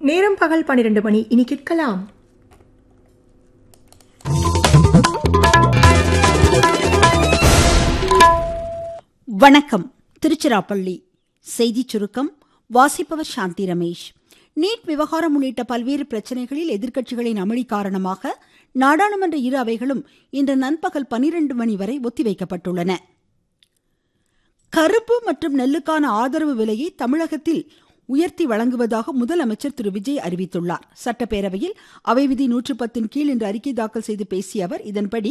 நேரம் பகல் பன்னிரண்டு மணி இனி கேட்கலாம் வணக்கம் திருச்சிராப்பள்ளி செய்திச் சுருக்கம் வாசிப்பவர் சாந்தி ரமேஷ் நீட் விவகாரம் உள்ளிட்ட பல்வேறு பிரச்சனைகளில் எதிர்க்கட்சிகளின் அமளி காரணமாக நாடாளுமன்ற இரு அவைகளும் இன்று நண்பகல் பனிரெண்டு மணி வரை ஒத்திவைக்கப்பட்டுள்ளன கருப்பு மற்றும் நெல்லுக்கான ஆதரவு விலையை தமிழகத்தில் உயர்த்தி வழங்குவதாக முதலமைச்சர் திரு விஜய் அறிவித்துள்ளார் சட்டப்பேரவையில் அவை விதி நூற்று பத்தின் கீழ் இன்று அறிக்கை தாக்கல் செய்து பேசிய அவர் இதன்படி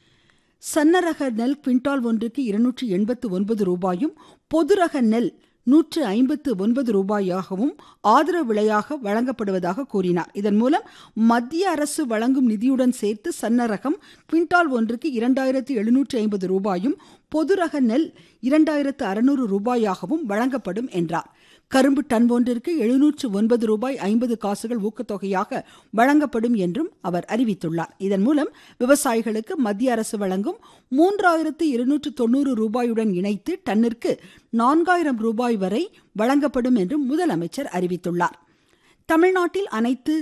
சன்னரக நெல் குவிண்டால் ஒன்றுக்கு இருநூற்றி எண்பத்து ஒன்பது ரூபாயும் பொதுரக நெல் நூற்று ஐம்பத்து ஒன்பது ரூபாயாகவும் ஆதரவு விலையாக வழங்கப்படுவதாக கூறினார் இதன் மூலம் மத்திய அரசு வழங்கும் நிதியுடன் சேர்த்து சன்னரகம் குவிண்டால் ஒன்றுக்கு இரண்டாயிரத்து எழுநூற்று ஐம்பது ரூபாயும் பொதுரக நெல் இரண்டாயிரத்து அறுநூறு ரூபாயாகவும் வழங்கப்படும் என்றார் கரும்பு டன் ஒன்றிற்கு எழுநூற்று ஒன்பது ரூபாய் ஐம்பது காசுகள் ஊக்கத்தொகையாக வழங்கப்படும் என்றும் அவர் அறிவித்துள்ளார் இதன் மூலம் விவசாயிகளுக்கு மத்திய அரசு வழங்கும் மூன்றாயிரத்து இருநூற்று தொண்ணூறு ரூபாயுடன் இணைத்து டன்னிற்கு நான்காயிரம் ரூபாய் வரை வழங்கப்படும் என்றும் முதலமைச்சர் அறிவித்துள்ளார் தமிழ்நாட்டில் அனைத்து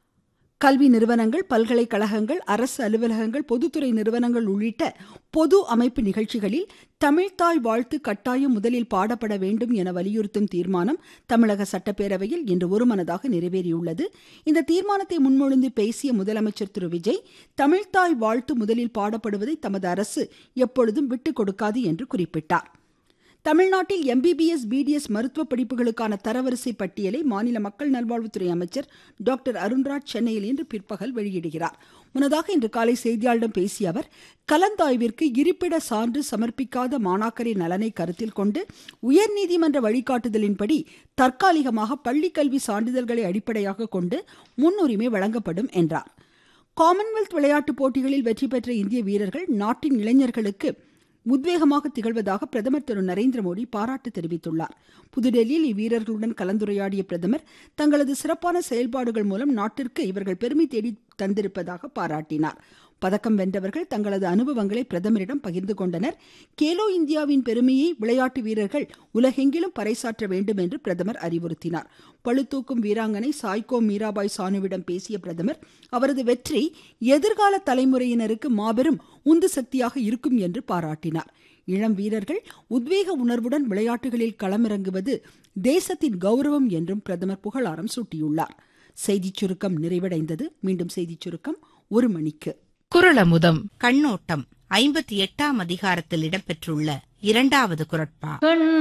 கல்வி நிறுவனங்கள் பல்கலைக்கழகங்கள் அரசு அலுவலகங்கள் பொதுத்துறை நிறுவனங்கள் உள்ளிட்ட பொது அமைப்பு நிகழ்ச்சிகளில் தமிழ்தாய் வாழ்த்து கட்டாயம் முதலில் பாடப்பட வேண்டும் என வலியுறுத்தும் தீர்மானம் தமிழக சட்டப்பேரவையில் இன்று ஒருமனதாக நிறைவேறியுள்ளது இந்த தீர்மானத்தை முன்மொழிந்து பேசிய முதலமைச்சர் திரு விஜய் தமிழ்தாய் வாழ்த்து முதலில் பாடப்படுவதை தமது அரசு எப்பொழுதும் விட்டுக் கொடுக்காது என்று குறிப்பிட்டார் தமிழ்நாட்டில் எம்பிபிஎஸ் பிடிஎஸ் மருத்துவ படிப்புகளுக்கான தரவரிசை பட்டியலை மாநில மக்கள் நல்வாழ்வுத்துறை அமைச்சர் டாக்டர் அருண்ராஜ் சென்னையில் இன்று பிற்பகல் வெளியிடுகிறார் முன்னதாக இன்று காலை செய்தியாளர்களிடம் பேசிய அவர் கலந்தாய்விற்கு இருப்பிட சான்று சமர்ப்பிக்காத மாணாக்கரின் நலனை கருத்தில் கொண்டு உயர்நீதிமன்ற வழிகாட்டுதலின்படி தற்காலிகமாக பள்ளிக்கல்வி சான்றிதழ்களை அடிப்படையாக கொண்டு முன்னுரிமை வழங்கப்படும் என்றார் காமன்வெல்த் விளையாட்டுப் போட்டிகளில் வெற்றி பெற்ற இந்திய வீரர்கள் நாட்டின் இளைஞர்களுக்கு உத்வேகமாக திகழ்வதாக பிரதமர் திரு நரேந்திர மோடி பாராட்டு தெரிவித்துள்ளார் புதுடெல்லியில் இவ்வீரர்களுடன் கலந்துரையாடிய பிரதமர் தங்களது சிறப்பான செயல்பாடுகள் மூலம் நாட்டிற்கு இவர்கள் பெருமை தேடி தந்திருப்பதாக பாராட்டினார் பதக்கம் வென்றவர்கள் தங்களது அனுபவங்களை பிரதமரிடம் பகிர்ந்து கொண்டனர் கேலோ இந்தியாவின் பெருமையை விளையாட்டு வீரர்கள் உலகெங்கிலும் பறைசாற்ற வேண்டும் என்று பிரதமர் அறிவுறுத்தினார் பளுதூக்கும் வீராங்கனை சாய்கோ மீராபாய் சானுவிடம் பேசிய பிரதமர் அவரது வெற்றி எதிர்கால தலைமுறையினருக்கு மாபெரும் உந்து சக்தியாக இருக்கும் என்று பாராட்டினார் இளம் வீரர்கள் உத்வேக உணர்வுடன் விளையாட்டுகளில் களமிறங்குவது தேசத்தின் கௌரவம் என்றும் பிரதமர் புகழாரம் சூட்டியுள்ளார் செய்திச் சுருக்கம் நிறைவடைந்தது மீண்டும் செய்திச் சுருக்கம் ஒரு மணிக்கு குரலமுதம் கண்ணோட்டம் ஐம்பத்தி எட்டாம் அதிகாரத்தில் இடம்பெற்றுள்ள இரண்டாவது குரட்பா